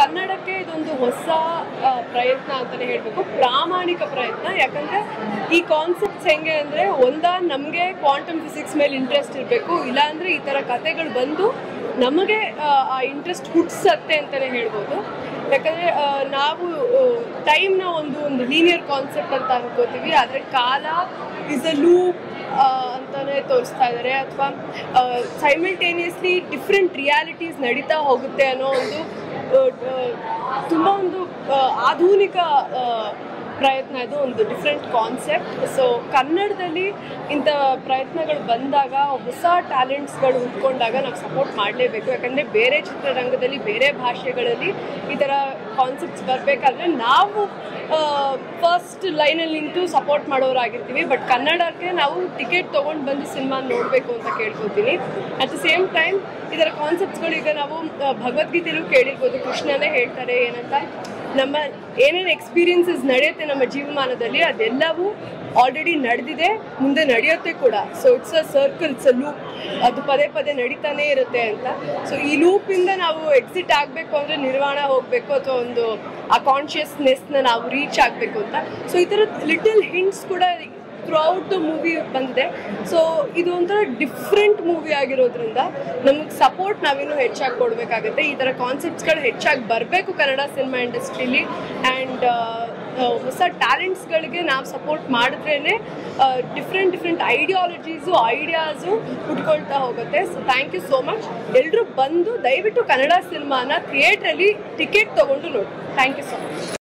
ಕನ್ನಡಕ್ಕೆ ಇದೊಂದು ಹೊಸ ಆ, ಪ್ರಯತ್ನ ಅಂತಲೇ ಹೇಳಬೇಕು ಪ್ರಾಮಾಣಿಕ ಪ್ರಯತ್ನ ಯಾಕಂದರೆ ಈ ಕಾನ್ಸೆಪ್ಟ್ಸ್ ಹೆಂಗೆ ಅಂದರೆ ಒಂದಾ ನಮಗೆ ಕ್ವಾಂಟಮ್ ಫಿಸಿಕ್ಸ್ ಮೇಲೆ ಇಂಟ್ರೆಸ್ಟ್ ಇರಬೇಕು ಇಲ್ಲಾಂದರೆ ಈ ಥರ ಕತೆಗಳು ಬಂದು ನಮಗೆ ಆ, ಆ ಇಂಟ್ರೆಸ್ಟ್ ಹುಟ್ಟಿಸತ್ತೆ ಅಂತಲೇ ಹೇಳ್ಬೋದು ಯಾಕಂದರೆ ನಾವು ಟೈಮ್ನ ಒಂದು ಒಂದು ಲೀನಿಯರ್ ಕಾನ್ಸೆಪ್ಟ್ ಅಂತ ಅನ್ಕೋತೀವಿ ಆದರೆ ಕಾಲ ಇಸ್ ಅ ಲೂಪ್ ಅಂತಲೇ ತೋರಿಸ್ತಾ ಇದ್ದಾರೆ ಅಥವಾ ಸೈಮಲ್ಟೇನಿಯಸ್ಲಿ ಡಿಫ್ರೆಂಟ್ ರಿಯಾಲಿಟೀಸ್ ನಡೀತಾ ಹೋಗುತ್ತೆ ಅನ್ನೋ ಒಂದು ತುಂಬ ಒಂದು ಆ, ಆಧುನಿಕ ಆ, ಪ್ರಯತ್ನ ಇದು ಒಂದು ಡಿಫ್ರೆಂಟ್ ಕಾನ್ಸೆಪ್ಟ್ ಸೊ ಕನ್ನಡದಲ್ಲಿ ಇಂಥ ಪ್ರಯತ್ನಗಳು ಬಂದಾಗ ಹೊಸ ಟ್ಯಾಲೆಂಟ್ಸ್ಗಳು ಹುಟ್ಕೊಂಡಾಗ ನಾವು ಸಪೋರ್ಟ್ ಮಾಡಲೇಬೇಕು ಯಾಕಂದರೆ ಬೇರೆ ಚಿತ್ರರಂಗದಲ್ಲಿ ಬೇರೆ ಭಾಷೆಗಳಲ್ಲಿ ಈ ಥರ ಕಾನ್ಸೆಪ್ಟ್ಸ್ ಬರಬೇಕಾದ್ರೆ ನಾವು ಫಸ್ಟ್ ಲೈನಲ್ಲಿ ನಿಂತು ಸಪೋರ್ಟ್ ಮಾಡೋರಾಗಿರ್ತೀವಿ ಬಟ್ ಕನ್ನಡಕ್ಕೆ ನಾವು ಟಿಕೆಟ್ ತೊಗೊಂಡು ಬಂದು ಸಿನಿಮಾ ನೋಡಬೇಕು ಅಂತ ಕೇಳ್ಕೊತೀನಿ ಅಟ್ ದ ಸೇಮ್ ಟೈಮ್ ಇದರ ಕಾನ್ಸೆಪ್ಟ್ಸ್ಗಳು ಈಗ ನಾವು ಆ, ಭಗವದ್ಗೀತೆಯಲ್ಲೂ ಕೇಳಿರ್ಬೋದು ಕೃಷ್ಣನೇ ಹೇಳ್ತಾರೆ ಏನಂತ ನಮ್ಮ ಏನೇನು ಎಕ್ಸ್ಪೀರಿಯನ್ಸಸ್ ನಡೆಯುತ್ತೆ ನಮ್ಮ ಜೀವಮಾನದಲ್ಲಿ ಅದೆಲ್ಲವೂ ಆಲ್ರೆಡಿ ನಡೆದಿದೆ ಮುಂದೆ ನಡೆಯುತ್ತೆ ಕೂಡ so it's a circle it's a loop ಅದು ಪದೇ ಪದೇ ನಡೀತಾನೆ ಇರುತ್ತೆ ಅಂತ ಸೊ ಈ ಲೂಪಿಂದ ನಾವು ಎಕ್ಸಿಟ್ ಆಗಬೇಕು ಅಂದರೆ ನಿರ್ವಾಣ ಹೋಗಬೇಕು ಅಥವಾ ಒಂದು ಆ ಕಾನ್ಷಿಯಸ್ನೆಸ್ನ ನಾವು ರೀಚ್ ಆಗಬೇಕು ಅಂತ ಸೊ ಈ ಥರ ಲಿಟಲ್ ಹಿಂಟ್ಸ್ ಕೂಡ ಥ್ರೂ ಔಟ್ ದ ಮೂವಿ ಬಂದಿದೆ ಸೊ ಇದು ಒಂಥರ ಡಿಫ್ರೆಂಟ್ ಮೂವಿ ಆಗಿರೋದ್ರಿಂದ ನಮಗೆ ಸಪೋರ್ಟ್ ನಾವಿನ್ನೂ ಹೆಚ್ಚಾಗಿ ಕೊಡಬೇಕಾಗುತ್ತೆ ಈ ಥರ ಕಾನ್ಸೆಪ್ಟ್ಸ್ಗಳು ಹೆಚ್ಚಾಗಿ ಬರಬೇಕು ಕನ್ನಡ ಸಿನಿಮಾ ಇಂಡಸ್ಟ್ರೀಲಿ ಆ್ಯಂಡ್ ಹೊಸ ಟ್ಯಾಲೆಂಟ್ಸ್ಗಳಿಗೆ ನಾವು ಸಪೋರ್ಟ್ ಮಾಡಿದ್ರೇ ಡಿಫ್ರೆಂಟ್ ಡಿಫ್ರೆಂಟ್ ಐಡಿಯಾಲಜೀಸು ಐಡಿಯಾಸು ಹುಟ್ಕೊಳ್ತಾ ಹೋಗುತ್ತೆ so thank you so much ಎಲ್ಲರೂ ಬಂದು ದಯವಿಟ್ಟು ಕನ್ನಡ ಸಿನಿಮಾನ ಥಿಯೇಟ್ರಲ್ಲಿ ಟಿಕೆಟ್ ತೊಗೊಂಡು ನೋಡಿ ಥ್ಯಾಂಕ್ ಯು ಸೊ ಮಚ್